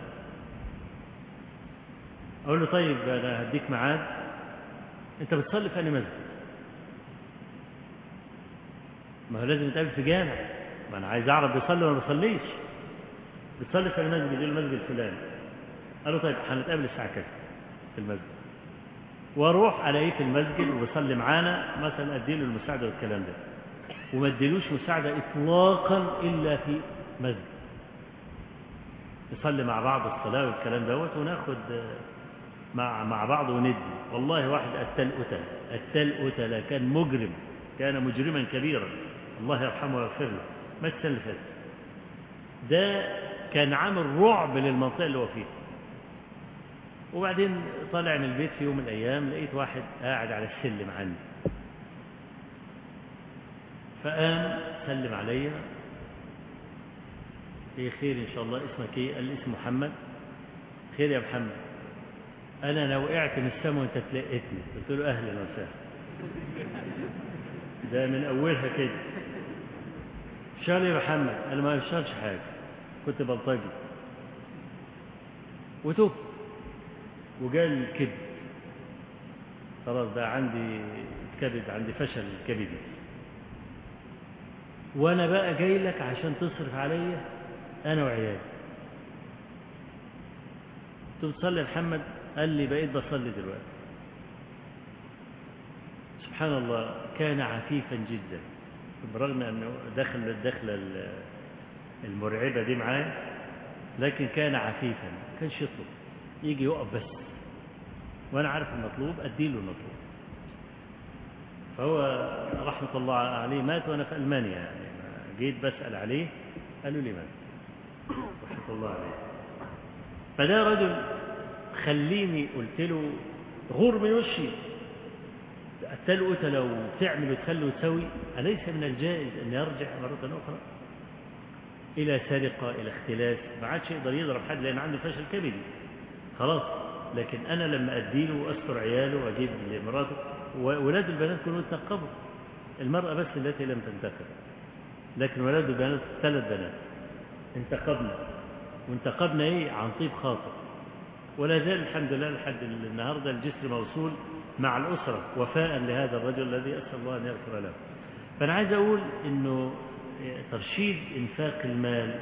أقول له طيب أنا هديك ميعاد أنت بتصلي في أي مسجد ما هو لازم نتقابل في جامع ما أنا عايز أعرف بيصلي ولا ما بيصليش بتصلي في أي مسجد يقول المسجد الفلاني قال له طيب هنتقابل الساعة كذا في المسجد واروح الاقيه في المسجد وبيصلي معانا مثلا اديله المساعده والكلام ده وما اديلوش مساعده اطلاقا الا في مسجد نصلي مع بعض الصلاه والكلام دوت وناخد مع مع بعض وندي والله واحد التل أتل التل أتل كان مجرم كان مجرما كبيرا الله يرحمه ويغفر له مات السنه اللي فاتت ده كان عامل رعب للمنطقه اللي هو فيها وبعدين طالع من البيت في يوم من الأيام لقيت واحد قاعد على السلم عندي فقام سلم عليا ايه خير ان شاء الله اسمك ايه قال لي اسمه محمد خير يا محمد انا لو وقعت من السما وانت تلاقيتني قلت له اهلا وسهلا ده من اولها كده شال يا محمد انا ما بشتغلش حاجه كنت بلطجي وتوب وجال الكبد خلاص بقى عندي كبد عندي فشل كبدي وانا بقى جاي لك عشان تصرف عليا انا وعيالي قلت بتصلي يا محمد قال لي بقيت بصلي دلوقتي سبحان الله كان عفيفا جدا برغم انه دخل الدخله المرعبه دي معاه لكن كان عفيفا كانش يطلب يجي يقف بس وانا عارف المطلوب اديله المطلوب فهو رحمه الله عليه مات وانا في المانيا يعني جيت بسال عليه قالوا لي مات رحمه الله عليه فده رجل خليني قلت له غور من وشي التلو لو تعمل وتخلي وتسوي أليس من الجائز أن يرجع مرة أخرى إلى سرقة إلى اختلاس ما عادش يقدر يضرب حد لأن عنده فشل كبدي خلاص لكن أنا لما أديله وأستر عياله وأجيب لمراته وولاد البنات كلهم تنقبوا المرأة بس التي لم تنتقب لكن ولاد البنات ثلاث بنات انتقبنا وانتقبنا ايه عن طيب خاطر ولا زال الحمد لله لحد النهارده الجسر موصول مع الأسرة وفاء لهذا الرجل الذي أسأل الله أن يغفر له فأنا عايز أقول أنه ترشيد إنفاق المال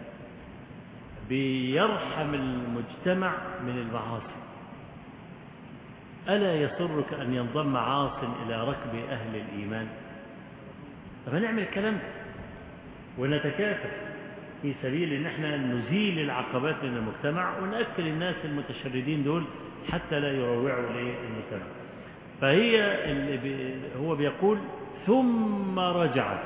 بيرحم المجتمع من المعاصي ألا يسرك أن ينضم عاص إلى ركب أهل الإيمان طب نعمل الكلام ده ونتكافئ في سبيل ان احنا نزيل العقبات من المجتمع ونأكل الناس المتشردين دول حتى لا يروعوا للمجتمع فهي اللي بي هو بيقول ثم رجعت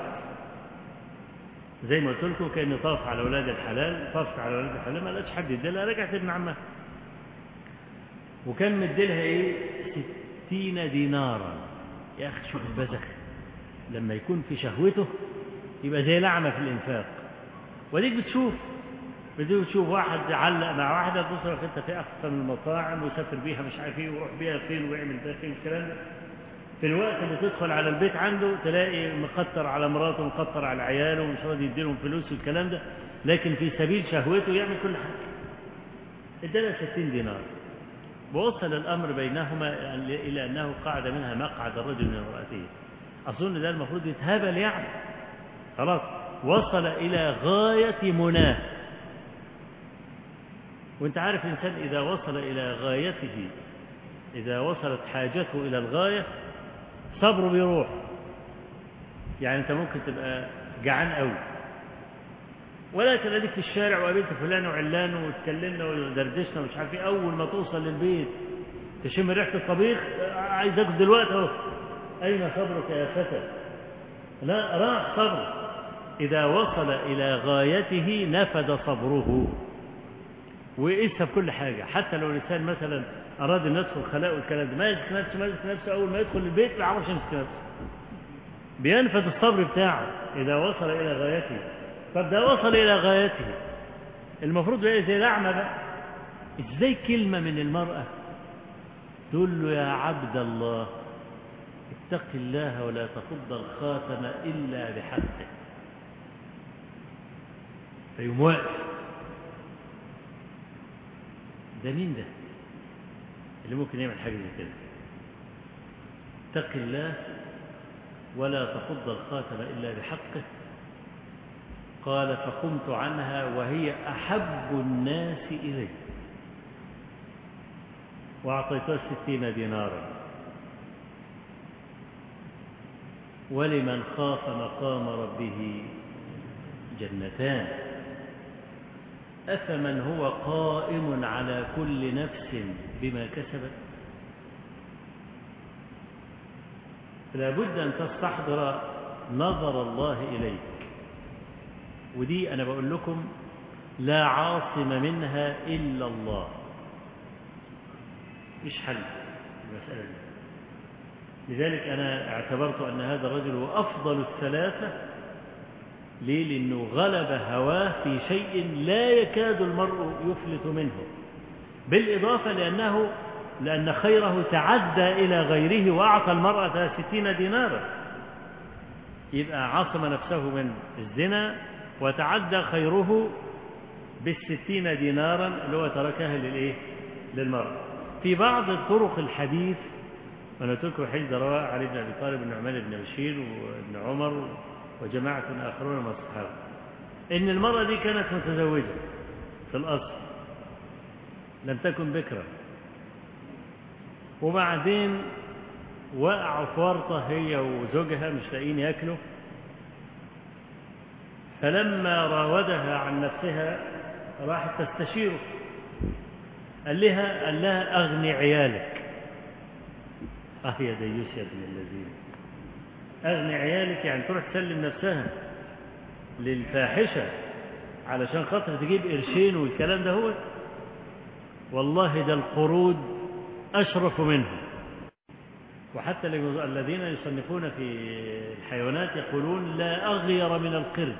زي ما قلت لكم كان طاف على اولاد الحلال طاف على اولاد الحلال ما لقاش حد يديلها رجعت ابن عمها وكان مديلها ايه ستين دينارا يا اخي شوف البذخ لما يكون في شهوته يبقى زي لعنه في الانفاق وديك بتشوف بتيجي تشوف واحد علق مع واحده تصرف انت في احسن المطاعم ويسافر بيها مش عارف ايه ويروح بيها فين ويعمل ده فين الكلام ده في الوقت اللي تدخل على البيت عنده تلاقي مقطر على مراته مقطر على عياله ومش راضي يديلهم فلوس والكلام ده لكن في سبيل شهوته يعمل كل حاجه ادالها 60 دينار ووصل الأمر بينهما إلى أنه قعد منها مقعد الرجل من امرأته أظن ده المفروض يتهبل يعني خلاص وصل إلى غاية مناه وانت عارف الإنسان إذا وصل إلى غايته إذا وصلت حاجته إلى الغاية صبره بيروح يعني أنت ممكن تبقى جعان قوي ولا تلاقيك في الشارع وقابلت فلان وعلان واتكلمنا ودردشنا ومش عارف ايه اول ما توصل للبيت تشم ريحه الطبيخ عايز اكل دلوقتي اهو اين صبرك يا فتى لا راح صبره اذا وصل الى غايته نفد صبره ويقيسها في كل حاجه حتى لو الانسان مثلا اراد ان يدخل خلاء والكلام ده ما يمسك نفسه ما يمسك نفسه اول ما يدخل البيت ما يعرفش يمسك نفسه بينفذ الصبر بتاعه اذا وصل الى غايته طب ده وصل إلى غايته المفروض بقى زي الأعمى بقى إزاي كلمة من المرأة تقول له يا عبد الله اتق الله ولا تفض الخاتم إلا بحقه فيقوم واقف ده مين ده اللي ممكن يعمل حاجة زي كده اتق الله ولا تفض الخاتم إلا بحقه قال فقمت عنها وهي أحب الناس إلي وأعطيتها ستين دينارا ولمن خاف مقام ربه جنتان أفمن هو قائم على كل نفس بما كسبت لابد أن تستحضر نظر الله إليك ودي أنا بقول لكم لا عاصم منها إلا الله مش حل المسألة دي لذلك أنا اعتبرت أن هذا الرجل هو أفضل الثلاثة ليه؟ لأنه غلب هواه في شيء لا يكاد المرء يفلت منه بالإضافة لأنه لأن خيره تعدى إلى غيره وأعطى المرأة ستين دينارا يبقى عصم نفسه من الزنا وتعدى خيره بالستين دينارا اللي هو تركها للإيه؟ للمرأة في بعض طرق الحديث أنا تذكر حديث رواه علي بن أبي طالب النعمان بن بشير وابن عمر وجماعة آخرون من الصحابة إن المرأة دي كانت متزوجة في الأصل لم تكن بكرا وبعدين وقعوا في ورطة هي وزوجها مش لاقيين ياكلوا فلما راودها عن نفسها راحت تستشيره قال لها قال لها أغني عيالك أه يا ديوس يا ابن الذين أغني عيالك يعني تروح تسلم نفسها للفاحشة علشان خاطر تجيب قرشين والكلام ده هو والله ده القرود أشرف منه وحتى الذين يصنفون في الحيوانات يقولون لا أغير من القرد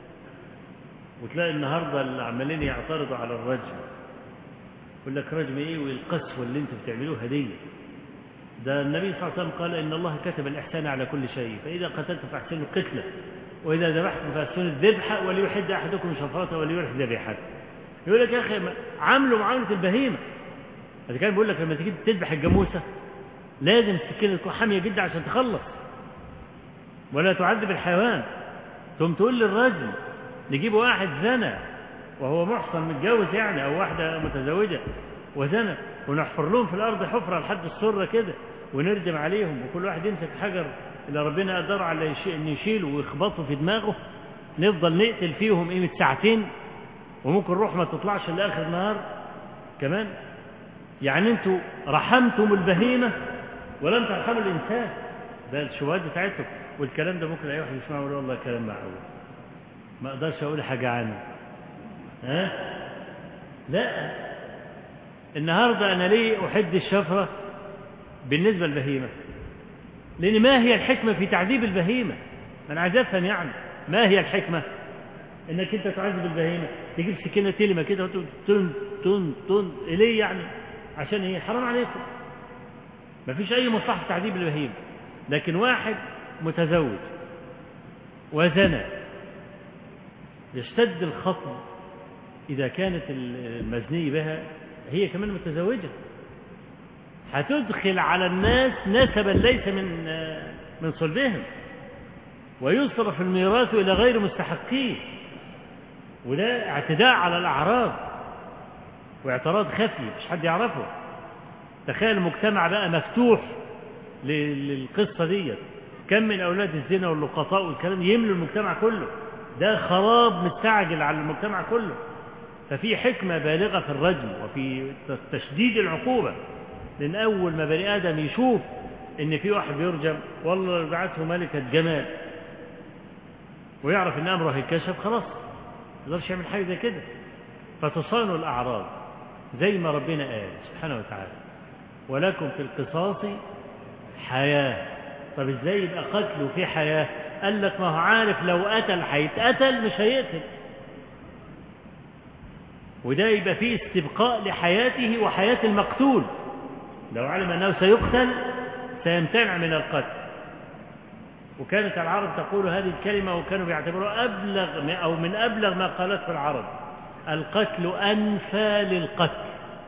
وتلاقي النهارده اللي عمالين يعترضوا على الرجم يقول لك رجم ايه والقسوه اللي انتم بتعملوها هديه ده النبي صلى الله عليه وسلم قال ان الله كتب الاحسان على كل شيء فاذا قتلتم فاحسنوا القتله واذا ذبحتم فاحسنوا الذبح وليحد احدكم شفرته وليرح ذبيحته يقول لك يا اخي عاملوا معامله البهيمه هذا كان بيقول لك لما تيجي تذبح الجاموسه لازم السكينه تكون حاميه جدا عشان تخلص ولا تعذب الحيوان ثم تقول للرجل نجيب واحد زنى وهو محصن متجوز يعني او واحده متزوجه وزنى ونحفر لهم في الارض حفره لحد السره كده ونردم عليهم وكل واحد يمسك حجر اللي ربنا قدر على ان يشيله ويخبطه في دماغه نفضل نقتل فيهم قيمه ساعتين وممكن الروح ما تطلعش لاخر النهار كمان يعني انتوا رحمتم البهيمه ولم ترحموا الانسان ده الشبهات بتاعتكم والكلام ده ممكن اي واحد يسمعه يقول والله كلام معقول ما اقدرش اقول حاجه عنه ها لا النهارده انا ليه احد الشفره بالنسبه للبهيمه لان ما هي الحكمه في تعذيب البهيمه انا عايز افهم يعني ما هي الحكمه انك انت تعذب البهيمه تجيب سكينه تلمه كده وتقول تن تن تن ليه يعني عشان ايه حرام عليكم ما فيش اي مصلحه في تعذيب البهيمه لكن واحد متزوج وزنى يشتد الخطب إذا كانت المزني بها هي كمان متزوجة هتدخل على الناس نسبا ليس من من صلبهم ويصرف الميراث إلى غير مستحقيه وده اعتداء على الأعراض واعتراض خفي مش حد يعرفه تخيل المجتمع بقى مفتوح للقصة ديت كم من أولاد الزنا واللقطاء والكلام يملوا المجتمع كله ده خراب مستعجل على المجتمع كله ففي حكمة بالغة في الرجم وفي تشديد العقوبة لأن أول ما بني آدم يشوف إن في واحد بيرجم والله بعته ملكة جمال ويعرف إن أمره هيكشف خلاص ما يقدرش يعمل حاجة زي كده فتصان الأعراض زي ما ربنا قال سبحانه وتعالى ولكم في القصاص حياة طب ازاي يبقى قتل وفي حياة قال لك ما هو عارف لو قتل هيتقتل مش هيقتل وده يبقى فيه استبقاء لحياته وحياة المقتول لو علم أنه سيقتل سيمتنع من القتل وكانت العرب تقول هذه الكلمة وكانوا بيعتبروها أبلغ أو من أبلغ ما قالته العرب القتل أنفى للقتل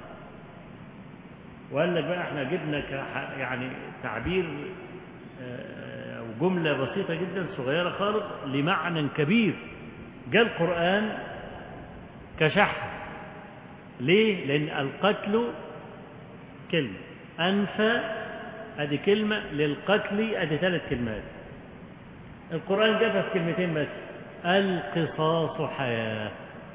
وقال لك بقى احنا جبنا يعني تعبير أو جملة بسيطة جدا صغيرة خالص لمعنى كبير جاء القرآن كشحن ليه؟ لأن القتل كلمة أنفى أدي كلمة للقتل أدي ثلاث كلمات القرآن جابها في كلمتين بس القصاص حياة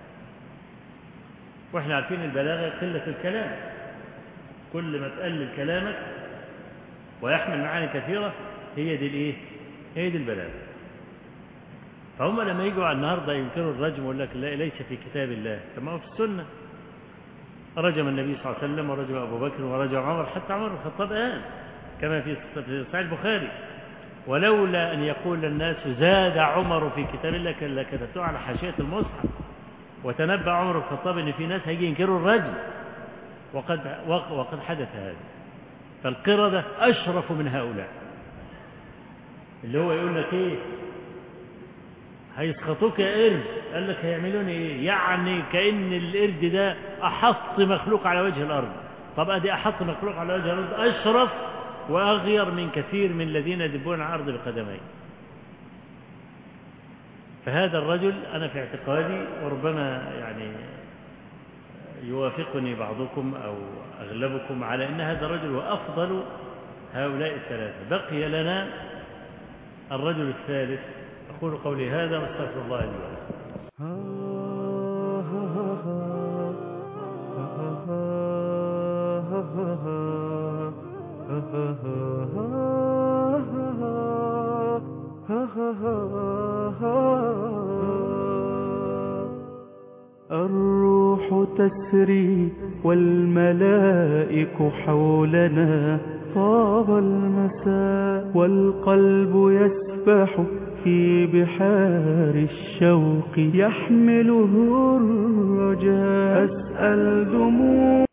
واحنا عارفين البلاغة قلة الكلام كل ما تقلل كلامك ويحمل معاني كثيرة هي دي الايه؟ هي دي البلاغة فهم لما يجوا على النهارده ينكروا الرجم ويقول لك لا ليس في كتاب الله طب ما هو في السنة رجم النبي صلى الله عليه وسلم ورجم أبو بكر ورجم عمر حتى عمر بن الخطاب قال كما في صحيح البخاري ولولا أن يقول الناس زاد عمر في كتاب الله لكتبته على حاشية المصحف وتنبأ عمر بن الخطاب أن في ناس هيجي ينكروا الرجم وقد وقد حدث هذا فالقردة أشرف من هؤلاء اللي هو يقول لك إيه هيسخطوك يا قرد قال لك هيعملون إيه يعني كأن القرد ده أحط مخلوق على وجه الأرض طب أدي أحط مخلوق على وجه الأرض أشرف وأغير من كثير من الذين يدبون على الأرض بقدمين فهذا الرجل أنا في اعتقادي وربما يعني يوافقني بعضكم أو أغلبكم على أن هذا الرجل هو أفضل هؤلاء الثلاثة بقي لنا الرجل الثالث أقول قولي هذا واستغفر الله لي ولكم الروح تسري والملائك حولنا طاب المساء والقلب يسبح في بحار الشوق يحمله الرجاء أسأل دموع